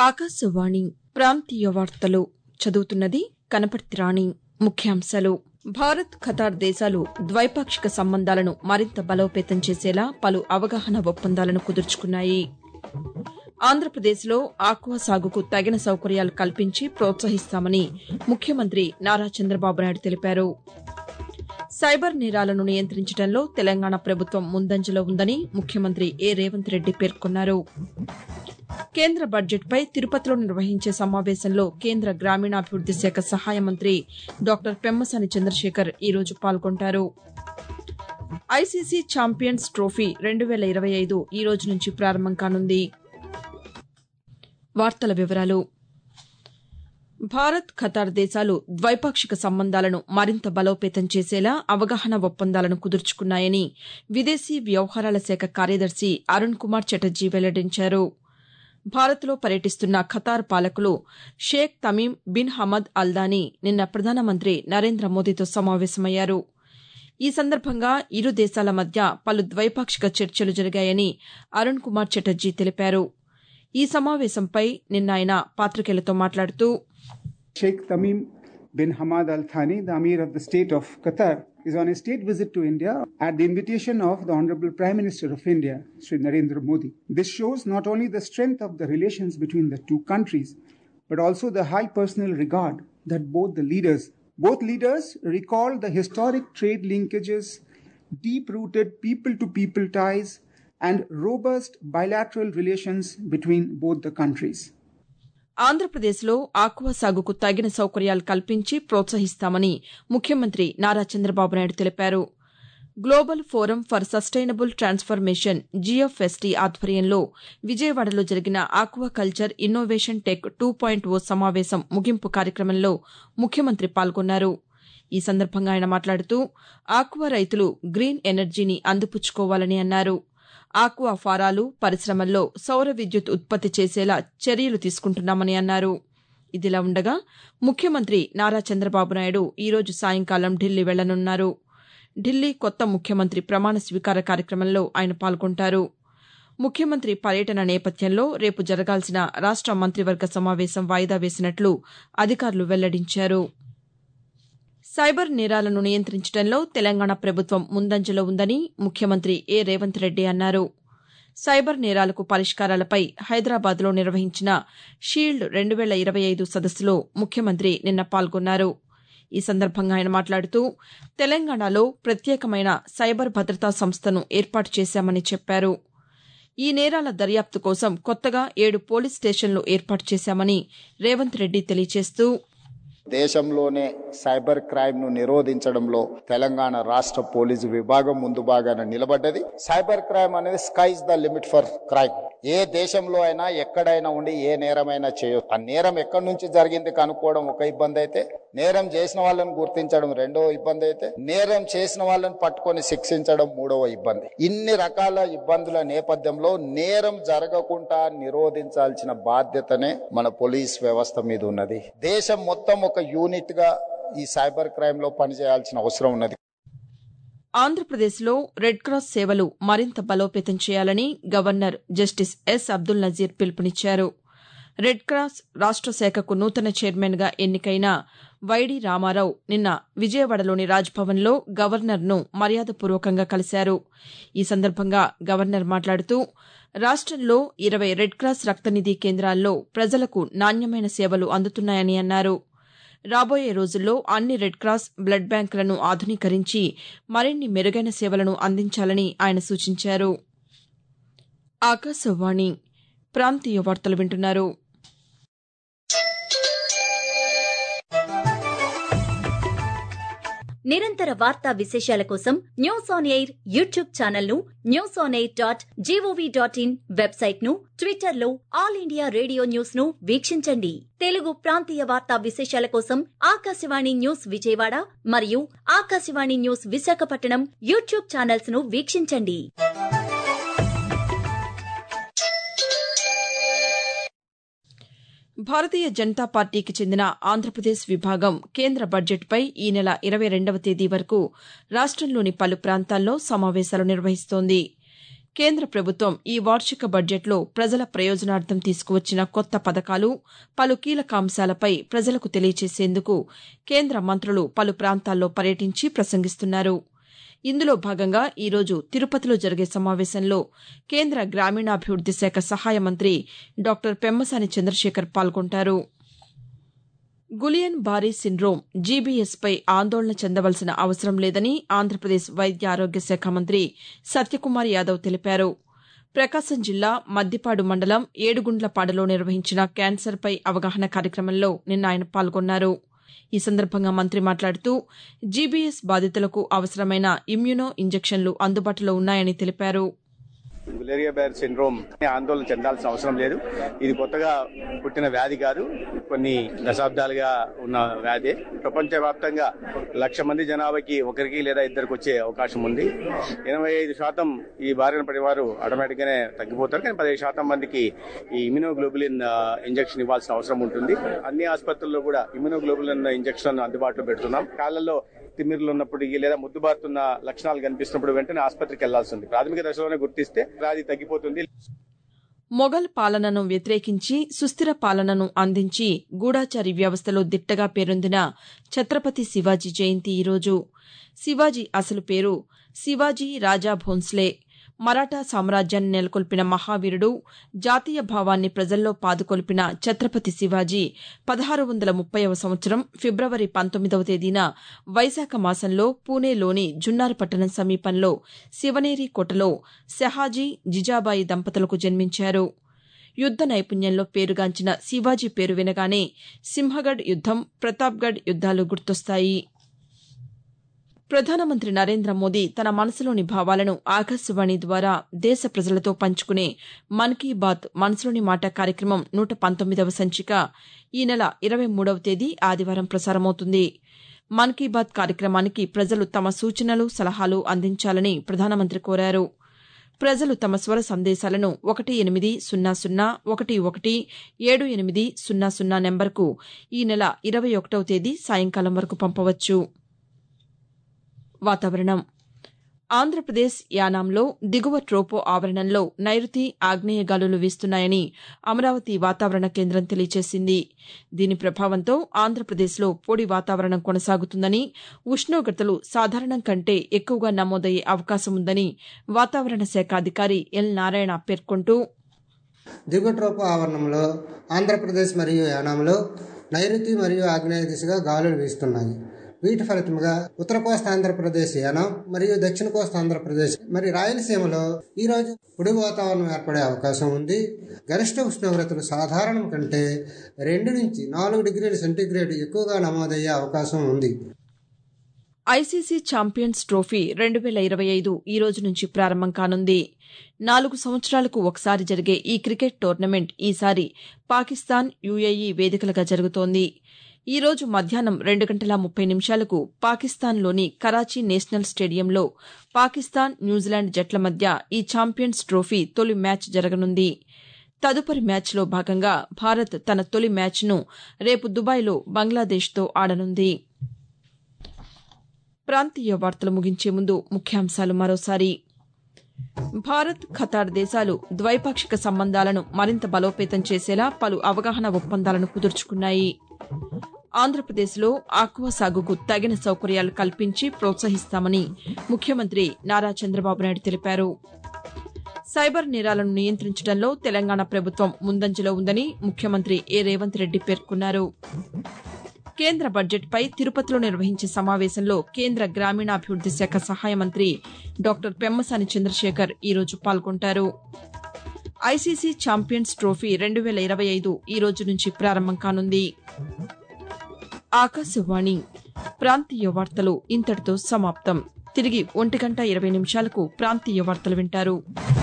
ఆకాశవాణి ప్రాంతీయ వార్తలు చదువుతున్నది కనపర్తి రాణి ముఖ్యాంశాలు భారత్ ఖతార్ దేశాలు ద్వైపాక్షిక సంబంధాలను మరింత బలోపేతం చేసేలా పలు అవగాహన ఒప్పందాలను కుదుర్చుకున్నాయి ఆంధ్రప్రదేశ్లో ఆక్వా సాగుకు తగిన సౌకర్యాలు కల్పించి ప్రోత్సహిస్తామని ముఖ్యమంత్రి నారా చంద్రబాబు నాయుడు తెలిపారు సైబర్ నేరాలను నియంత్రించడంలో తెలంగాణ ప్రభుత్వం ముందంజలో ఉందని ముఖ్యమంత్రి ఏ రేవంత్ రెడ్డి పేర్కొన్నారు కేంద్ర బడ్జెట్పై తిరుపతిలో నిర్వహించే సమావేశంలో కేంద్ర గ్రామీణాభివృద్ది శాఖ సహాయ మంత్రి డాక్టర్ పెమ్మసాని చంద్రశేఖర్ ఈరోజు పాల్గొంటారు ఐసీసీ ఛాంపియన్స్ ట్రోఫీ రెండు వేల ఇరవై ఐదు ఈ రోజు నుంచి ప్రారంభం కానుంది వార్తల వివరాలు భారత్ ఖతార్ దేశాలు ద్వైపాక్షిక సంబంధాలను మరింత బలోపేతం చేసేలా అవగాహన ఒప్పందాలను కుదుర్చుకున్నాయని విదేశీ వ్యవహారాల శాఖ కార్యదర్శి అరుణ్ కుమార్ చటర్జీ వెల్లడించారు భారత్లో పర్యటిస్తున్న ఖతార్ పాలకులు Sheikh Tamim bin Hamad Al Thani నిన్న ప్రధానమంత్రి నరేంద్ర మోదీతో సమావేశమయ్యారు ఈ సందర్భంగా ఇరు దేశాల మధ్య పలు ద్వైపాక్షిక చర్చలు జరిగాయని అరుణ్ కుమార్ చటర్జీ తెలిపారు ఈ సమావేశంపై నిన్న ఆయన పాతికేయులతో మాట్లాడుతూ Sheikh Tamim bin Hamad Al Thani, the Amir of the State of Qatar, is on a state visit to India at the invitation of the Honorable Prime Minister of India, Sri Narendra Modi. This shows not only the strength of the relations between the two countries, but also the high personal regard that both the leaders, both leaders recalled the historic trade linkages, deep-rooted people-to-people ties, and robust bilateral relations between both the countries. ఆంధ్రప్రదేశ్లో aqua సాగుకు తగిన సౌకర్యాలు కల్పించి ప్రోత్సహిస్తామని ముఖ్యమంత్రి నారా చంద్రబాబు నాయుడు తెలిపారు global forum for sustainable transformation GFST ఆధ్వర్యంలో విజయవాడలో జరిగిన aquaculture innovation tech two point O సమావేశం ముగింపు కార్యక్రమంలో ముఖ్యమంత్రి పాల్గొన్నారు ఈ సందర్భంగా ఆయన మాట్లాడుతూ ఆక్వా రైతులు గ్రీన్ ఎనర్జీని అందిపుచ్చుకోవాలని అన్నారు ఆక్వా ఫారాలు పరిశ్రమల్లో సౌర విద్యుత్ ఉత్పత్తి చేసేలా చర్యలు తీసుకుంటున్నామని అన్నారు ఇదిలా ఉండగా ముఖ్యమంత్రి నారా చంద్రబాబు నాయుడు ఈరోజు సాయంకాలం ఢిల్లీ వెళ్లనున్నారు ఢిల్లీ కొత్త ముఖ్యమంత్రి ప్రమాణ స్వీకార కార్యక్రమంలో ఆయన పాల్గొంటారు ముఖ్యమంత్రి పర్యటన నేపథ్యంలో రేపు జరగాల్సిన రాష్ట మంత్రివర్గ సమావేశం వాయిదా వేసినట్లు అధికారులు వెల్లడించారు సైబర్ నేరాలను నియంత్రించడంలో తెలంగాణ ప్రభుత్వం ముందంజలో ఉందని ముఖ్యమంత్రి ఏ రేవంత్ రెడ్డి అన్నారు సైబర్ నేరాలకు పరిష్కారాలపై హైదరాబాద్లో నిర్వహించిన షీల్డ్ రెండు వేల ఇరవై ఐదు సదస్సులో ముఖ్యమంత్రి నిన్న పాల్గొన్నారు ఈ సందర్భంగా ఆయన మాట్లాడుతూ తెలంగాణలో ప్రత్యేకమైన సైబర్ భద్రతా సంస్థను ఏర్పాటు చేశామని చెప్పారు ఈ నేరాల దర్యాప్తు కోసం కొత్తగా ఏడు పోలీస్ స్టేషన్లు ఏర్పాటు చేశామని రేవంత్ రెడ్డి తెలియజేస్తూ దేశంలోనే సైబర్ క్రైమ్ ను నిరోధించడంలో తెలంగాణ రాష్ట్ర పోలీసు విభాగం ముందు భాగాన నిలబడ్డది సైబర్ క్రైమ్ అనేది sky's the limit for crime ఏ దేశంలో అయినా ఎక్కడైనా ఉండి ఏ నేరమైనా చేయొచ్చు ఆ నేరం ఎక్కడి నుంచి జరిగింది కనుక్కోవడం ఒక ఇబ్బంది అయితే నేరం చేసిన వాళ్ళని గుర్తించడం రెండవ ఇబ్బంది అయితే నేరం చేసిన వాళ్ళని పట్టుకొని శిక్షించడం మూడవ ఇబ్బంది ఇన్ని రకాల ఇబ్బందుల నేపథ్యంలో నేరం జరగకుండా నిరోధించాల్సిన బాధ్యతనే మన పోలీస్ వ్యవస్థ మీద ఉన్నది దేశం మొత్తం ఒక యూనిట్ గా ఈ సైబర్ క్రైమ్ లో పనిచేయాల్సిన అవసరం ఉన్నది ఆంధ్రప్రదేశ్లో రెడ్ క్రాస్ సేవలు మరింత బలోపేతం చేయాలని governor justice S Abdul Nazeer పిలుపునిచ్చారు రెడ్ క్రాస్ రాష్ట శాఖకు నూతన చైర్మన్గా ఎన్నికైన వైడి రామారావు నిన్న విజయవాడలోని రాజ్భవన్లో గవర్నర్ను మర్యాదపూర్వకంగా కలిశారు ఈ సందర్భంగా గవర్నర్ మాట్లాడుతూ రాష్టంలో ఇరవై రెడ్ క్రాస్ రక్తనిధి కేంద్రాల్లో ప్రజలకు నాణ్యమైన సేవలు అందుతున్నాయని అన్నారు రాబోయే రోజుల్లో అన్ని రెడ్ క్రాస్ బ్లడ్ బ్యాంకులను ఆధునీకరించి మరిన్ని మెరుగైన సేవలను అందించాలని ఆయన సూచించారు ఆకాశవాణి ప్రాంతీయ వార్తలు వింటున్నారు నిరంతర వార్తా విశేషాల కోసం news on air YouTube channel ను news on air dot gov dot in website ను ట్విట్టర్ లో ఆల్ ఇండియా రేడియో న్యూస్ ను వీక్షించండి తెలుగు ప్రాంతీయ వార్తా విశేషాల కోసం ఆకాశవాణి న్యూస్ విజయవాడ మరియు Akashvani news Visakhapatnam YouTube channels ను వీక్షించండి భారతీయ జనతా పార్టీకి చెందిన ఆంధ్రప్రదేశ్ విభాగం కేంద్ర బడ్జెట్పై ఈ నెల ఇరవై రెండవ తేదీ వరకు రాష్టంలోని పలు ప్రాంతాల్లో సమావేశాలు నిర్వహిస్తోంది కేంద్ర ప్రభుత్వం ఈ వార్షిక బడ్జెట్లో ప్రజల ప్రయోజనార్థం తీసుకువచ్చిన కొత్త పథకాలు పలు కీలక అంశాలపై ప్రజలకు తెలియజేసేందుకు కేంద్ర మంత్రులు పలు ప్రాంతాల్లో పర్యటించి ప్రసంగిస్తున్నారు ఇందులో భాగంగా ఈరోజు తిరుపతిలో జరిగే సమావేశంలో కేంద్ర గ్రామీణాభివృద్ది శాఖ సహాయ మంత్రి డాక్టర్ పెమ్మసాని చంద్రశేఖర్ పాల్గొంటారు గులియన్ బారీ సిండ్రోమ్ జీబీఎస్పై ఆందోళన చెందవలసిన అవసరం లేదని ఆంధ్రప్రదేశ్ వైద్య ఆరోగ్య శాఖ మంత్రి సత్యకుమార్ యాదవ్ తెలిపారు ప్రకాశం జిల్లా మద్దిపాడు మండలం ఏడుగుండ్లపాడులో నిర్వహించిన క్యాన్సర్పై అవగాహన కార్యక్రమంలో నిన్న ఆయన పాల్గొన్నారు ఈ సందర్భంగా మంత్రి మాట్లాడుతూ జీబీఎస్ బాధితులకు అవసరమైన ఇమ్యునో ఇంజెక్షన్లు అందుబాటులో ఉన్నాయని తెలిపారు గులేరియా బేర్ సిండ్రోమ్ ఆందోళన చెందాల్సిన అవసరం లేదు ఇది కొత్తగా పుట్టిన వ్యాధి కాదు కొన్ని దశాబ్దాలుగా ఉన్న వ్యాధి ప్రపంచవ్యాప్తంగా లక్ష మంది జనాభాకి ఒకరికి లేదా ఇద్దరికి వచ్చే అవకాశం ఉంది ఎనభై ఐదు శాతం ఈ బారిన పడేవారు ఆటోమేటిక్ గానే తగ్గిపోతారు కానీ పదిహేను శాతం మందికి ఈ ఇమ్యునోగ్లోబులిన్ ఇంజెక్షన్ ఇవ్వాల్సిన అవసరం ఉంటుంది అన్ని ఆసుపత్రుల్లో కూడా ఇమ్యునోగ్లోబులిన్ ఇంజెక్షన్ అందుబాటులో పెడుతున్నాం కాళ్ళల్లో తిమ్మిర్లు ఉన్నప్పుడు లేదా ముద్దుబారుతున్న లక్షణాలు కనిపిస్తున్నప్పుడు వెంటనే ఆసుపత్రికి వెళ్లాల్సింది ప్రాథమిక దశలోనే గుర్తిస్తే వ్యాధి తగ్గిపోతుంది మొఘల్ పాలనను వ్యతిరేకించి సుస్థిర పాలనను అందించి గూఢాచారి వ్యవస్థలో దిట్టగా పేరొందిన ఛత్రపతి శివాజీ జయంతి ఈరోజు శివాజీ అసలు పేరు శివాజీ రాజా భోన్స్లే మరాఠా సామ్రాజ్యాన్ని నెలకొల్పిన మహావీరుడు జాతీయ భావాన్ని ప్రజల్లో పాదుకొల్పిన ఛత్రపతి శివాజీ పదహారు వందల ముప్పైవ సంవత్సరం ఫిబ్రవరి పంతొమ్మిదవ తేదీన వైశాఖ మాసంలో పూణేలోని జున్నార్ పట్టణం సమీపంలో శివనేరి కోటలో షహాజీ జిజాబాయి దంపతులకు జన్మించారు యుద్ద నైపుణ్యంలో పేరుగాంచిన శివాజీ పేరు వినగానే సింహగఢ్ యుద్దం ప్రతాప్గఢ్ యుద్దాలు గుర్తొస్తాయి ప్రధానమంత్రి నరేంద్ర మోదీ తన మనసులోని భావాలను ఆకాశవాణి ద్వారా దేశ ప్రజలతో పంచుకునే మన్ కీ బాత్ మనసులోని మాట కార్యక్రమం నూట పంతొమ్మిదవ సంచిక ఈ నెల ఇరవై మూడవ తేదీ ఆదివారం ప్రసారమవుతుంది మన్ కీ బాత్ కార్యక్రమానికి ప్రజలు తమ సూచనలు సలహాలు అందించాలని ప్రధానమంత్రి కోరారు ప్రజలు తమ స్వర సందేశాలను ఒకటి ఎనిమిది సున్నా సున్నా ఒకటి ఒకటి ఏడు ఎనిమిది సున్నా సున్నా నెంబర్కు ఈ నెల ఇరవై ఒకటవ తేదీ సాయంకాలం వరకు పంపవచ్చు వాతావరణం ఆంధ్రప్రదేశ్ యానాంలో దిగువ ట్రోపో ఆవరణంలో నైరుతి ఆగ్నేయ గాలులు వీస్తున్నాయని అమరావతి వాతావరణ కేంద్రం తెలియజేసింది దీని ప్రభావంతో ఆంధ్రప్రదేశ్లో పొడి వాతావరణం కొనసాగుతుందని ఉష్ణోగ్రతలు సాధారణం కంటే ఎక్కువగా నమోదయ్యే అవకాశం ఉందని వాతావరణ శాఖ అధికారి ఎల్ నారాయణ పేర్కొంటూ దిగుట్రోపు ఆవరణంలో ఆంధ్రప్రదేశ్ మరియు యానాంలో నైరుతి మరియు ఆగ్నేయ దిశగా గాలులు వీస్తున్నాయి వీటి ఫలితంగా ఉత్తర కోస్తా ఆంధ్రప్రదేశ్ యానం మరియు దక్షిణ కోస్తా ఆంధ్రప్రదేశ్ మరి రాయలసీమలో ఈ రోజు పొడి వాతావరణం ఏర్పడే అవకాశం ఉంది గరిష్ట ఉష్ణోగ్రతలు సాధారణం కంటే రెండు నుంచి నాలుగు డిగ్రీల సెంటీగ్రేడ్ ఎక్కువగా నమోదయ్యే అవకాశం ఉంది ఐసీసీ ఛాంపియన్స్ ట్రోఫీ రెండు వేల ఇరవై ఐదు ఈ రోజు నుంచి ప్రారంభం కానుంది నాలుగు సంవత్సరాలకు ఒకసారి జరిగే ఈ క్రికెట్ టోర్నమెంట్ ఈసారి పాకిస్తాన్ యుఏఈ వేదికలుగా జరుగుతోంది ఈ రోజు మధ్యాహ్నం రెండు గంటల ముప్పై నిమిషాలకు పాకిస్తాన్లోని కరాచీ నేషనల్ స్టేడియంలో పాకిస్తాన్ న్యూజిలాండ్ జట్ల మధ్య ఈ ఛాంపియన్స్ ట్రోఫీ తొలి మ్యాచ్ జరగనుంది తదుపరి మ్యాచ్లో భాగంగా భారత్ తన తొలి మ్యాచ్ను రేపు దుబాయ్లో బంగ్లాదేశ్తో ఆడనుంది ప్రాంతీయ వార్తలు ముగించే ముందు ముఖ్యాంశాలు మరోసారి భారత్ ఖతార్ దేశాలు ద్వైపాక్షిక సంబంధాలను మరింత బలోపేతం చేసేలా పలు అవగాహన ఒప్పందాలను కుదుర్చుకున్నాయి ఆంధ్రప్రదేశ్లో ఆక్వా సాగుకు తగిన సౌకర్యాలు కల్పించి ప్రోత్సహిస్తామని ముఖ్యమంత్రి నారా చంద్రబాబు నాయుడు తెలిపారు సైబర్ నేరాలను నియంత్రించడంలో తెలంగాణ ప్రభుత్వం ముందంజలో ఉందని ముఖ్యమంత్రి ఏ రేవంత్ రెడ్డి పేర్కొన్నారు కేంద్ర బడ్జెట్పై తిరుపతిలో నిర్వహించే సమావేశంలో కేంద్ర గ్రామీణాభివృద్ది శాఖ సహాయ మంత్రి డాక్టర్ పెమ్మసాని చంద్రశేఖర్ ఈరోజు పాల్గొంటారు ఐసీసీ ఛాంపియన్స్ ట్రోఫీ రెండు వేల ఇరవై ఐదు ఈ రోజు నుంచి ప్రారంభం కానుంది ఆకాశవాణి ప్రాంతీయ వార్తలు ఇంతటితో సమాప్తం తిరిగి ఒంటి గంట ఇరవై నిమిషాలకు ప్రాంతీయ వార్తలు వింటారు